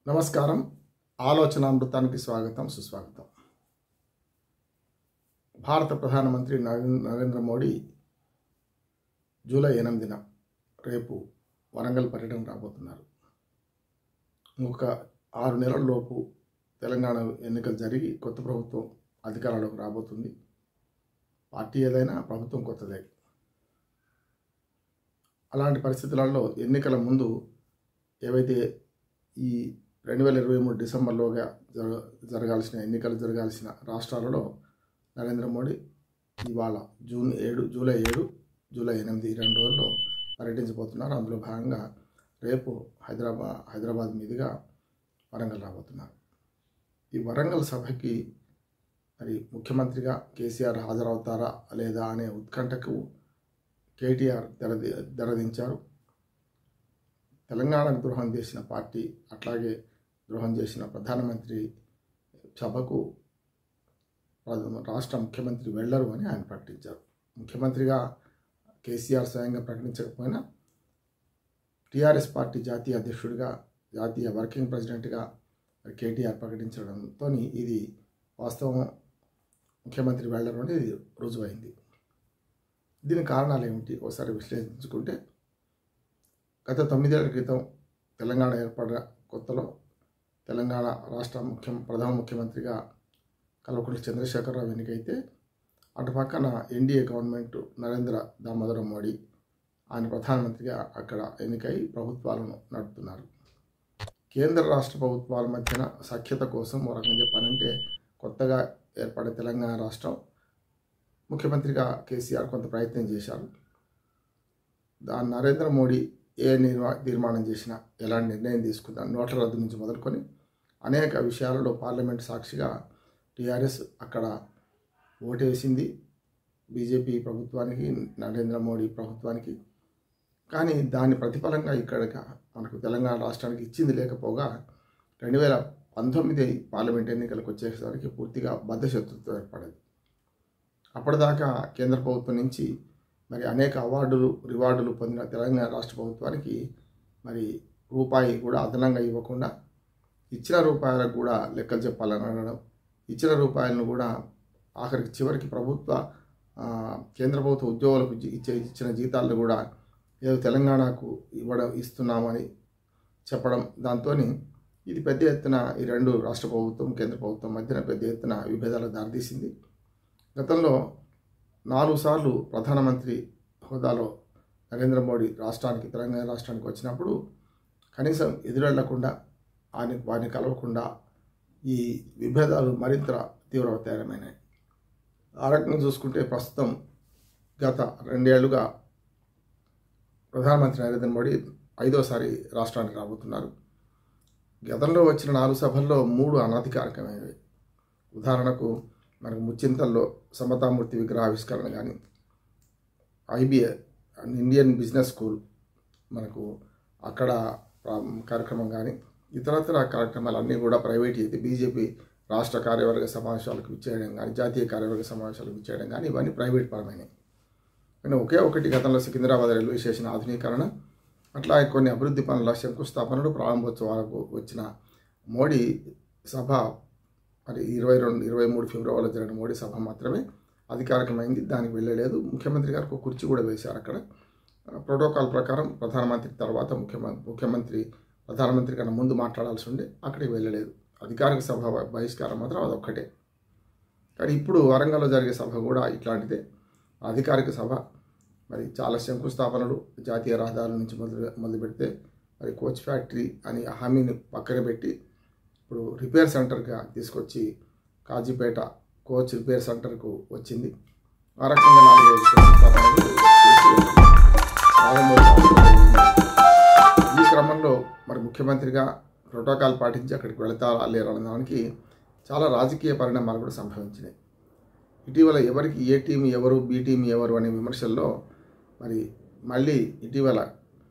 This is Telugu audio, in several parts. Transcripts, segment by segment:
నమస్కారం ఆలోచనామృతానికి స్వాగతం సుస్వాగతం భారత ప్రధానమంత్రి నరేంద్ర నరేంద్ర మోడీ జూలై ఎనిమిదిన రేపు వరంగల్ పర్యటన రాబోతున్నారు ఇంకొక ఆరు నెలల లోపు తెలంగాణ ఎన్నికలు జరిగి కొత్త ప్రభుత్వం అధికారంలోకి రాబోతుంది పార్టీ ఏదైనా ప్రభుత్వం కొత్తదే అలాంటి పరిస్థితులలో ఎన్నికల ముందు ఏవైతే ఈ రెండు వేల ఇరవై మూడు డిసెంబర్లోగా జరగ జరగాల్సిన ఎన్నికలు జరగాల్సిన రాష్ట్రాలలో నరేంద్ర మోడీ ఇవాళ జూన్ ఏడు జూలై ఏడు జూలై ఎనిమిది ఈ రెండు రోజుల్లో పర్యటించబోతున్నారు అందులో భాగంగా రేపు హైదరాబాద్ హైదరాబాద్ మీదుగా వరంగల్ రాబోతున్నారు ఈ వరంగల్ సభకి మరి ముఖ్యమంత్రిగా కేసీఆర్ హాజరవుతారా లేదా అనే ఉత్కంఠకు కేటీఆర్ తెరది తెరదించారు తెలంగాణకు ద్రోహం చేసిన పార్టీ అట్లాగే ద్రోహం చేసిన ప్రధానమంత్రి సభకు ప్రధ- రాష్ట్ర ముఖ్యమంత్రి వెళ్ళరు అని ఆయన ప్రకటించారు ముఖ్యమంత్రిగా కేసీఆర్ స్వయంగా ప్రకటించకపోయినా టీఆర్ఎస్ పార్టీ జాతీయ అధ్యక్షుడిగా జాతీయ వర్కింగ్ ప్రెసిడెంట్గా కేటీఆర్ ప్రకటించడంతో ఇది వాస్తవం ముఖ్యమంత్రి వెళ్ళరు అనేది రుజువైంది దీని కారణాలు ఏమిటి ఒకసారి విశ్లేషించుకుంటే గత తొమ్మిదేళ్ల క్రితం తెలంగాణ ఏర్పడిన కొత్తలో తెలంగాణ రాష్ట్ర ముఖ్య ప్రధాన ముఖ్యమంత్రిగా కల్వకుంట్ల చంద్రశేఖరరావు ఎన్నికైతే అటు పక్కన ఎన్డీఏ గవర్నమెంట్ నరేంద్ర దామోదరం మోడీ ఆయన ప్రధానమంత్రిగా అక్కడ ఎన్నికై ప్రభుత్వాలను నడుపుతున్నారు కేంద్ర రాష్ట్ర ప్రభుత్వాల మధ్యన సఖ్యత కోసం ఒక రకంగా చెప్పాలంటే కొత్తగా ఏర్పడే తెలంగాణ రాష్ట్రం ముఖ్యమంత్రిగా కేసీఆర్ కొంత ప్రయత్నం చేశారు దాన్ని నరేంద్ర మోడీ ఏ నిర్మా తీర్మానం చేసినా ఎలాంటి నిర్ణయం తీసుకున్నా నోట్ల రద్దు నుంచి మొదలుకొని అనేక విషయాలలో పార్లమెంట్ సాక్షిగా టీఆర్ఎస్ అక్కడ ఓటేసింది బీజేపీ ప్రభుత్వానికి నరేంద్ర మోడీ ప్రభుత్వానికి కానీ దాని ప్రతిఫలంగా ఇక్కడ మనకు తెలంగాణ రాష్ట్రానికి ఇచ్చింది లేకపోగా రెండు వేల పంతొమ్మిది పార్లమెంట్ ఎన్నికలకు వచ్చేసరికి పూర్తిగా బద్ధశత్రుత్వం ఏర్పడేది అప్పటిదాకా కేంద్ర ప్రభుత్వం నుంచి మరి అనేక అవార్డులు రివార్డులు పొందిన తెలంగాణ రాష్ట్ర ప్రభుత్వానికి మరి రూపాయి కూడా అదనంగా ఇవ్వకుండా ఇచ్చిన రూపాయలకు కూడా లెక్కలు చెప్పాలని అనడం ఇచ్చిన రూపాయలను కూడా ఆఖరికి చివరికి ప్రభుత్వ ఆ, కేంద్ర ప్రభుత్వ ఉద్యోగులకు జీ- ఇచ్చే ఇచ్చిన జీతాలను కూడా ఏదో తెలంగాణకు ఇవ్వడం ఇస్తున్నామని చెప్పడం దాంతో ఇది పెద్ద ఎత్తున ఈ రెండు రాష్ట్ర ప్రభుత్వం కేంద్ర ప్రభుత్వం మధ్యన పెద్ద ఎత్తున విభేదాలకు దారితీసింది గతంలో నాలుగు సార్లు ప్రధానమంత్రి హోదాలో నరేంద్ర మోడీ రాష్ట్రానికి తెలంగాణ రాష్ట్రానికి వచ్చినప్పుడు కనీసం ఎదురెళ్లకుండా ఆయన వారిని కలవకుండా ఈ విభేదాలు మరింత తీవ్రతరమైనాయి ఆ రకంగా చూసుకుంటే ప్రస్తుతం గత రెండేళ్లుగా ప్రధానమంత్రి నరేంద్ర మోడీ ఐదోసారి రాష్ట్రానికి రాబోతున్నారు గతంలో వచ్చిన నాలుగు సభల్లో మూడు అనధికారికమైనవి ఉదాహరణకు మనకు ముచ్చింతల్లో సమతామూర్తి విగ్రహావిష్కరణ కానీ ఐబిఏ ఇండియన్ బిజినెస్ స్కూల్ మనకు అక్కడ ప్రా- కార్యక్రమం కానీ ఇతరతర కార్యక్రమాలన్నీ కూడా ప్రైవేట్ అయితే బీజేపీ రాష్ట్ర కార్యవర్గ సమావేశాలకు ఇచ్చేయడం కానీ జాతీయ కార్యవర్గ సమావేశాలకు ఇచ్చేయడం కానీ ఇవన్నీ ప్రైవేట్ పరమైనవి కానీ ఒకే ఒకటి గతంలో సికింద్రాబాద్ రైల్వే స్టేషన్ ఆధునీకరణ అట్లా కొన్ని అభివృద్ధి పనుల శంకుస్థాపనలు ప్రారంభోత్సవాలకు వచ్చిన మోడీ సభ మరి ఇరవై రెండు ఇరవై మూడు ఫిబ్రవరిలో జరిగిన మోడీ సభ మాత్రమే అధికారికమైంది దానికి వెళ్ళలేదు ముఖ్యమంత్రి గారికి ఒక కుర్చీ కూడా వేశారు అక్కడ ప్రోటోకాల్ ప్రకారం ప్రధానమంత్రి తర్వాత ముఖ్యమంత్రి ముఖ్యమంత్రి ప్రధానమంత్రి కన్నా ముందు మాట్లాడాల్సి ఉండే అక్కడికి వెళ్ళలేదు అధికారిక సభ బహిష్కారం మాత్రం అదొక్కటే కానీ ఇప్పుడు వరంగల్లో జరిగే సభ కూడా ఇట్లాంటిదే అధికారిక సభ మరి చాలా శంకుస్థాపనలు జాతీయ రహదారుల నుంచి మొదలు మొదలు పెడితే మరి కోచ్ ఫ్యాక్టరీ అని హామీని పక్కన పెట్టి ఇప్పుడు రిపేర్ సెంటర్గా తీసుకొచ్చి కాజీపేట కోచ్ రిపేర్ సెంటర్కు వచ్చింది ఆ రకంగా నాలుగైదు శంకుస్థాపనలు చేసి ప్రారంభోత్సవం జరిగింది. ఈ క్రమంలో మరి ముఖ్యమంత్రిగా ప్రోటోకాల్ పాటించి అక్కడికి వెళతారా లేరా అనే దానికి చాలా రాజకీయ పరిణామాలు కూడా సంభవించినాయి ఇటీవల ఎవరికి ఏ టీం ఎవరు బి టీం ఎవరు అనే విమర్శల్లో మరి మళ్ళీ ఇటీవల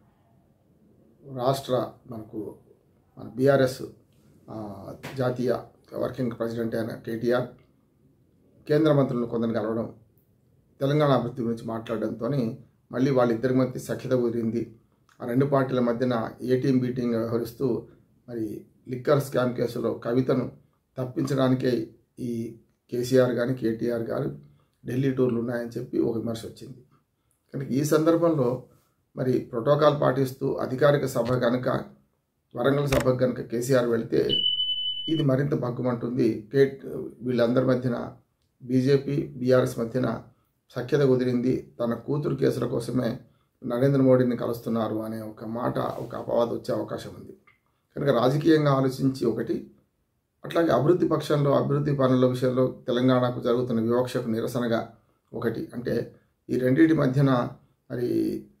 రాష్ట్ర మనకు మన బీఆర్ఎస్ జాతీయ వర్కింగ్ ప్రెసిడెంట్ అయిన కేటీఆర్ కేంద్ర మంత్రులను కొందరు కలవడం తెలంగాణ అభివృద్ధి గురించి మాట్లాడడంతో మళ్ళీ వాళ్ళిద్దరి మధ్య సఖ్యత కుదిరింది ఆ రెండు పార్టీల మధ్యన ఏ టీం బీ టీం వ్యవహరిస్తూ మరి లిక్కర్ స్కామ్ కేసులో కవితను తప్పించడానికే ఈ కేసీఆర్ కానీ కేటీఆర్ గారు ఢిల్లీ టూర్లు ఉన్నాయని చెప్పి ఒక విమర్శ వచ్చింది కనుక ఈ సందర్భంలో మరి ప్రోటోకాల్ పాటిస్తూ అధికారిక సభ కనుక వరంగల్ సభకు కనుక కేసీఆర్ వెళ్తే ఇది మరింత భగ్గుమంటుంది కే వీళ్ళందరి మధ్యన బీజేపీ బీఆర్ఎస్ మధ్యన సఖ్యత కుదిరింది తన కూతురు కేసుల కోసమే నరేంద్ర మోడీని కలుస్తున్నారు అనే ఒక మాట ఒక అపవాదం వచ్చే అవకాశం ఉంది కనుక రాజకీయంగా ఆలోచించి ఒకటి అట్లాగే అభివృద్ధి పక్షంలో అభివృద్ధి పనుల విషయంలో తెలంగాణకు జరుగుతున్న వివక్షకు నిరసనగా ఒకటి అంటే ఈ రెండింటి మధ్యన మరి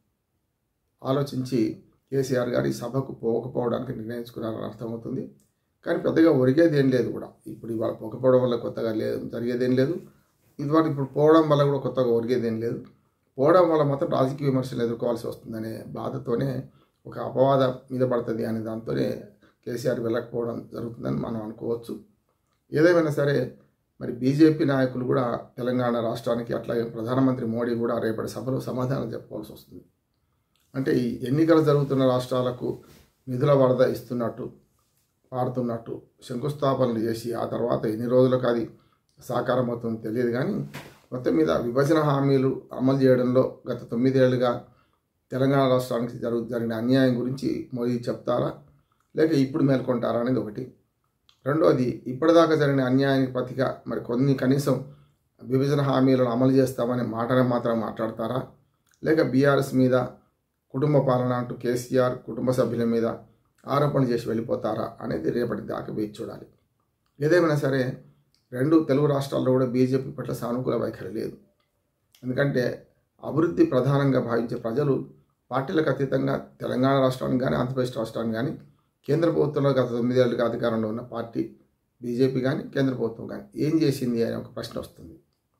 ఆలోచించి కేసీఆర్ గారు ఈ సభకు పోకపోవడానికి నిర్ణయించుకున్నారని అర్థమవుతుంది కానీ పెద్దగా ఒరిగేది ఏం లేదు కూడా ఇప్పుడు ఇవాళ పోకపోవడం వల్ల కొత్తగా లేదు జరిగేదేం లేదు ఇదివరకు ఇప్పుడు పోవడం వల్ల కూడా కొత్తగా ఒరిగేదేం లేదు పోవడం వల్ల మాత్రం రాజకీయ విమర్శలు ఎదుర్కోవాల్సి వస్తుందనే బాధతోనే ఒక అపవాదం మీద పడుతుంది అనే దాంతోనే కేసీఆర్ వెళ్ళకపోవడం జరుగుతుందని మనం అనుకోవచ్చు ఏదేమైనా సరే మరి బీజేపీ నాయకులు కూడా తెలంగాణ రాష్ట్రానికి అట్లాగే ప్రధానమంత్రి మోడీ కూడా రేపటి సభలో సమాధానం చెప్పుకోవాల్సి వస్తుంది అంటే ఈ ఎన్నికలు జరుగుతున్న రాష్ట్రాలకు నిధుల వరద ఇస్తున్నట్టు పాడుతున్నట్టు శంకుస్థాపనలు చేసి ఆ తర్వాత ఎన్ని రోజులకు అది సాకారం అవుతుందో తెలియదు కానీ మొత్తం మీద విభజన హామీలు అమలు చేయడంలో గత తొమ్మిదేళ్లుగా తెలంగాణ రాష్ట్రానికి జరుగు జరిగిన అన్యాయం గురించి మోదీ చెప్తారా లేక ఇప్పుడు మేల్కొంటారా అనేది ఒకటి రెండోది ఇప్పటిదాకా జరిగిన అన్యాయానికి ప్రతిగా మరి కొన్ని కనీసం విభజన హామీలను అమలు చేస్తామని మాటనే మాత్రం మాట్లాడతారా లేక బీఆర్ఎస్ మీద కుటుంబ పాలన అంటూ కేసీఆర్ కుటుంబ సభ్యుల మీద ఆరోపణలు చేసి వెళ్ళిపోతారా అనేది రేపటి దాకా వేచి చూడాలి ఏదేమైనా సరే రెండు తెలుగు రాష్ట్రాల్లో కూడా బీజేపీ పట్ల సానుకూల వైఖరి లేదు ఎందుకంటే అభివృద్ధి ప్రధానంగా భావించే ప్రజలు పార్టీలకు అతీతంగా తెలంగాణ రాష్ట్రానికి కానీ ఆంధ్రప్రదేశ్ రాష్ట్రానికి కానీ కేంద్ర ప్రభుత్వంలో గత తొమ్మిదేళ్ళుగా అధికారంలో ఉన్న పార్టీ బీజేపీ కానీ కేంద్ర ప్రభుత్వం కానీ ఏం చేసింది అనే ఒక ప్రశ్న వస్తుంది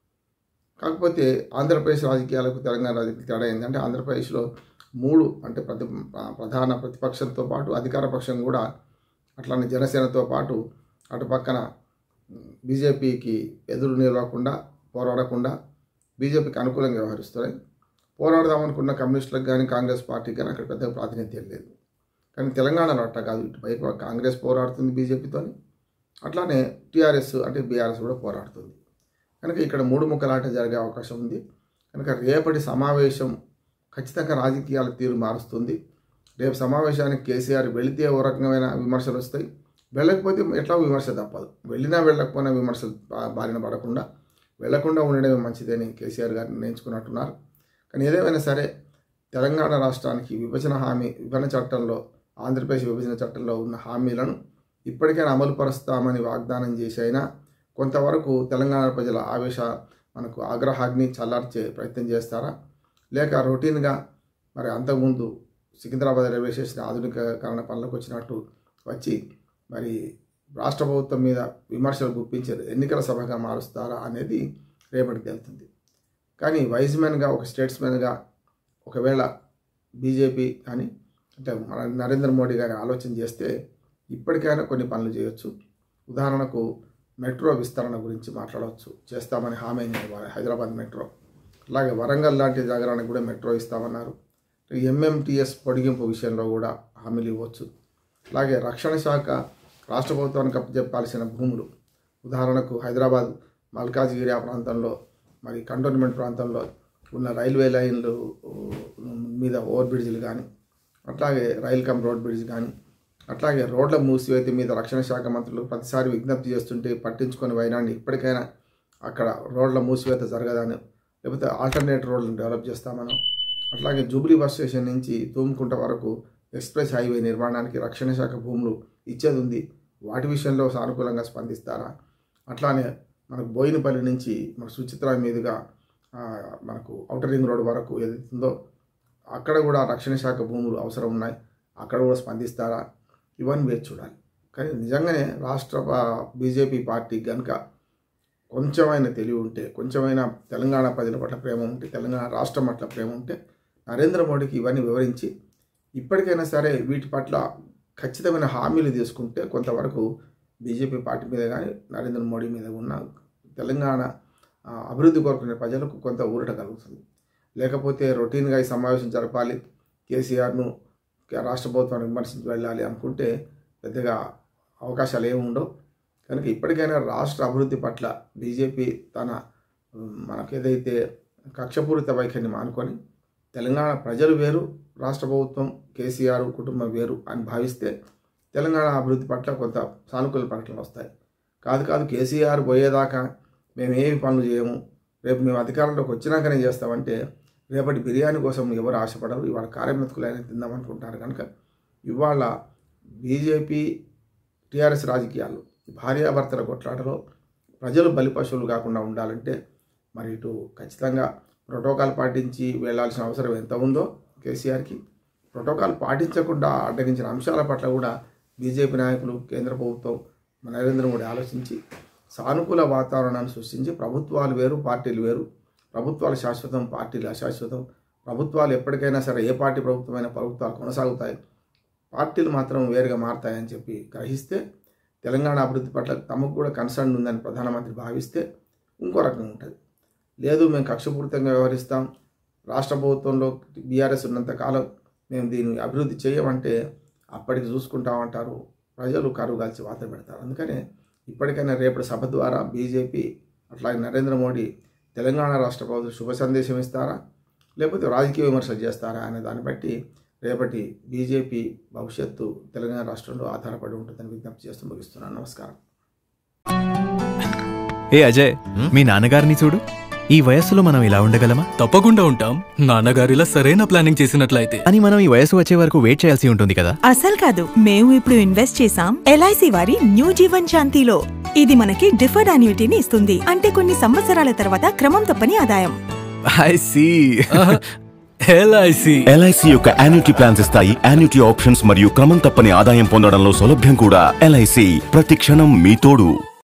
కాకపోతే ఆంధ్రప్రదేశ్ రాజకీయాలకు తెలంగాణ రాజకీయాలకు తేడా ఏంటంటే ఆంధ్రప్రదేశ్లో మూడు అంటే ప్రతి ప్రధాన ప్రతిపక్షంతో పాటు అధికార పక్షం కూడా అట్లానే జనసేనతో పాటు అటు పక్కన బీజేపీకి ఎదురు నిలవకుండా పోరాడకుండా బీజేపీకి అనుకూలంగా వ్యవహరిస్తున్నాయి పోరాడదామనుకున్న కమ్యూనిస్టులకు కానీ కాంగ్రెస్ పార్టీకి కానీ అక్కడ పెద్దగా ప్రాతినిధ్యం లేదు కానీ తెలంగాణలో అట్ట కాదు ఇటువైపు కాంగ్రెస్ పోరాడుతుంది బీజేపీతోని అట్లానే టీఆర్ఎస్ అంటే బీఆర్ఎస్ కూడా పోరాడుతుంది కనుక ఇక్కడ మూడు ముక్కలాట జరిగే అవకాశం ఉంది కనుక రేపటి సమావేశం ఖచ్చితంగా రాజకీయాల తీరు మారుస్తుంది రేపు సమావేశానికి కేసీఆర్ వెళితే ఓ రకమైన విమర్శలు వస్తాయి వెళ్ళకపోతే ఎట్లా విమర్శ తప్పదు వెళ్ళినా వెళ్ళకపోయినా విమర్శలు బా- బారిన పడకుండా వెళ్లకుండా ఉండడమే మంచిదని కేసీఆర్ గారు నిర్ణయించుకున్నట్టున్నారు కానీ ఏదేమైనా సరే తెలంగాణ రాష్ట్రానికి విభజన హామీ విభజన చట్టంలో ఆంధ్రప్రదేశ్ విభజన చట్టంలో ఉన్న హామీలను ఇప్పటికైనా అమలు పరుస్తామని వాగ్దానం చేసి అయినా కొంతవరకు తెలంగాణ ప్రజల ఆవేశ మనకు ఆగ్రహాగ్ని చల్లార్చే ప్రయత్నం చేస్తారా లేక రొటీన్గా మరి అంతకుముందు సికింద్రాబాద్ రైల్వే స్టేషన్ ఆధునికీకరణ పనులకు వచ్చినట్టు వచ్చి మరి రాష్ట్ర ప్రభుత్వం మీద విమర్శలు గుప్పించారు ఎన్నికల సభగా మారుస్తారా అనేది రేపటికి వెళ్తుంది కానీ వైజ్ మ్యాన్గా ఒక స్టేట్స్మెన్గా ఒకవేళ బీజేపీ కానీ అంటే మన నరేంద్ర మోడీ గారి ఆలోచన చేస్తే ఇప్పటికైనా కొన్ని పనులు చేయొచ్చు ఉదాహరణకు మెట్రో విస్తరణ గురించి మాట్లాడవచ్చు చేస్తామని హామీ అయింది వా- హైదరాబాద్ మెట్రో అలాగే వరంగల్ లాంటి నగరానికి కూడా మెట్రో ఇస్తామన్నారు ఎంఎంటీఎస్ పొడిగింపు విషయంలో కూడా హామీలు ఇవ్వచ్చు అలాగే రక్షణ శాఖ రాష్ట్ర ప్రభుత్వానికి అప్పచెప్పాల్సిన భూములు ఉదాహరణకు హైదరాబాద్ మల్కాజ్గిరి ఆ ప్రాంతంలో మరి కంటోన్మెంట్ ప్రాంతంలో ఉన్న రైల్వే లైన్లు ఊ, మీద ఓవర్ బ్రిడ్జ్లు కానీ అట్లాగే రైల్ కమ్ రోడ్ బ్రిడ్జ్ కానీ అట్లాగే రోడ్ల మూసివేత మీద రక్షణ శాఖ మంత్రులు ప్రతిసారి విజ్ఞప్తి చేస్తుంటే పట్టించుకొని వైనాన్ని ఇప్పటికైనా అక్కడ రోడ్ల మూసివేత జరగదని లేకపోతే ఆల్టర్నేట్ రోడ్లను డెవలప్ చేస్తామనో అట్లాగే జూబ్లీ బస్ స్టేషన్ నుంచి తూముకుంట వరకు ఎక్స్ప్రెస్ హైవే నిర్మాణానికి రక్షణ శాఖ భూములు ఇచ్చేది ఉంది వాటి విషయంలో సానుకూలంగా స్పందిస్తారా అట్లానే మనకు బోయినపల్లి నుంచి మన సుచిత్ర మీదుగా ఆ, మనకు ఔటర్ రింగ్ రోడ్ వరకు ఏదైతుందో అక్కడ కూడా రక్షణ శాఖ భూములు అవసరం ఉన్నాయి అక్కడ కూడా స్పందిస్తారా ఇవన్నీ వేచి చూడాలి కానీ నిజంగానే రాష్ట్ర పా- బీజేపీ పార్టీ కనుక కొంచెమైనా తెలివి ఉంటే కొంచెమైనా తెలంగాణ ప్రజల పట్ల ప్రేమ ఉంటే తెలంగాణ రాష్ట్రం పట్ల ప్రేమ ఉంటే నరేంద్ర మోడీకి ఇవన్నీ వివరించి ఇప్పటికైనా సరే వీటి పట్ల ఖచ్చితమైన హామీలు తీసుకుంటే కొంతవరకు బీజేపీ పార్టీ మీద కానీ నరేంద్ర మోడీ మీద ఉన్న తెలంగాణ ఆ, అభివృద్ధి కోరుకునే ప్రజలకు కొంత ఊరట కలుగుతుంది లేకపోతే రొటీన్గా ఈ సమావేశం జరపాలి కేసీఆర్ను రాష్ట్ర ప్రభుత్వాన్ని విమర్శించి వెళ్ళాలి అనుకుంటే పెద్దగా అవకాశాలు ఏమి ఉండవు కనుక ఇప్పటికైనా రాష్ట్ర అభివృద్ధి పట్ల బీజేపీ తన ఉమ్, మనకేదైతే కక్షపూరిత వైఖరిని మానుకొని తెలంగాణ ప్రజలు వేరు రాష్ట్ర ప్రభుత్వం కేసీఆర్ కుటుంబం వేరు అని భావిస్తే తెలంగాణ అభివృద్ధి పట్ల కొంత సానుకూల ప్రకటనలు వస్తాయి కాదు కాదు కేసీఆర్ పోయేదాకా మేము ఏమి పనులు చేయము రేపు మేము అధికారంలోకి వచ్చినాకనే చేస్తామంటే రేపటి బిర్యానీ కోసం ఎవరు ఆశపడరు ఇవాళ కార్యమెతుకులైనా తిందామనుకుంటారు కనుక ఇవాళ బీజేపీ టీఆర్ఎస్ రాజకీయాలు భార్యాభర్తల కొట్లాటలో ప్రజలు బలిపశువులు కాకుండా ఉండాలంటే మరి ఇటు ఖచ్చితంగా ప్రోటోకాల్ పాటించి వెళ్ళాల్సిన అవసరం ఎంత ఉందో కేసీఆర్కి ప్రోటోకాల్ పాటించకుండా అడ్డగించిన అంశాల పట్ల కూడా బీజేపీ నాయకులు కేంద్ర ప్రభుత్వం మన నరేంద్ర మోడీ ఆలోచించి సానుకూల వాతావరణాన్ని సృష్టించి ప్రభుత్వాలు వేరు పార్టీలు వేరు ప్రభుత్వాలు శాశ్వతం పార్టీలు అశాశ్వతం ప్రభుత్వాలు ఎప్పటికైనా సరే ఏ పార్టీ ప్రభుత్వమైన ప్రభుత్వాలు కొనసాగుతాయి పార్టీలు మాత్రం వేరుగా మారతాయని చెప్పి గ్రహిస్తే తెలంగాణ అభివృద్ధి పట్ల తమకు కూడా కన్సర్న్ ఉందని ప్రధానమంత్రి భావిస్తే ఇంకో రకంగా ఉంటుంది లేదు మేము కక్షపూరితంగా వ్యవహరిస్తాం రాష్ట్ర ప్రభుత్వంలో బీఆర్ఎస్ ఉన్నంత కాలం మేము దీన్ని అభివృద్ధి చేయమంటే అప్పటికి చూసుకుంటామంటారు ప్రజలు కరువు కాల్చి వాత పెడతారు అందుకనే ఇప్పటికైనా రేపటి సభ ద్వారా బీజేపీ అట్లాగే నరేంద్ర మోడీ తెలంగాణ రాష్ట్ర ప్రభుత్వం శుభ సందేశం ఇస్తారా లేకపోతే రాజకీయ విమర్శలు చేస్తారా అనే దాన్ని బట్టి రేపటి బీజేపీ భవిష్యత్తు తెలంగాణ రాష్ట్రంలో ఆధారపడి ఉంటుందని విజ్ఞప్తి చేస్తూ ముగిస్తున్నాను నమస్కారం ఏ అజయ్ మీ నాన్నగారిని చూడు ఈ వయస్సులో మనం ఇలా ఉండగలమా తప్పకుండా ఉంటాం నాన్నగారిలా సరైన ప్లానింగ్ చేసినట్లయితే అని మనం ఈ వయసు వచ్చే వరకు వెయిట్ చేయాల్సి ఉంటుంది కదా అసలు కాదు మేము ఇప్పుడు ఇన్వెస్ట్ చేసాం ఎల్ఐసి వారి న్యూ జీవన్ శాంతిలో ఇది మనకి డిఫర్డ్ అన్యూటీని ఇస్తుంది అంటే కొన్ని సంవత్సరాల తర్వాత క్రమం తప్పని ఆదాయం ఐ సీ ఎల్ఐసి ఎల్ఐసి యొక్క యాన్యుటీ ప్లాన్స్ ఇస్తాయి యాన్యుటీ ఆప్షన్స్ మరియు క్రమం తప్పని ఆదాయం పొందడంలో సౌలభ్యం కూడా ఎల్ఐసి ప్రతి క్షణం మీ తోడు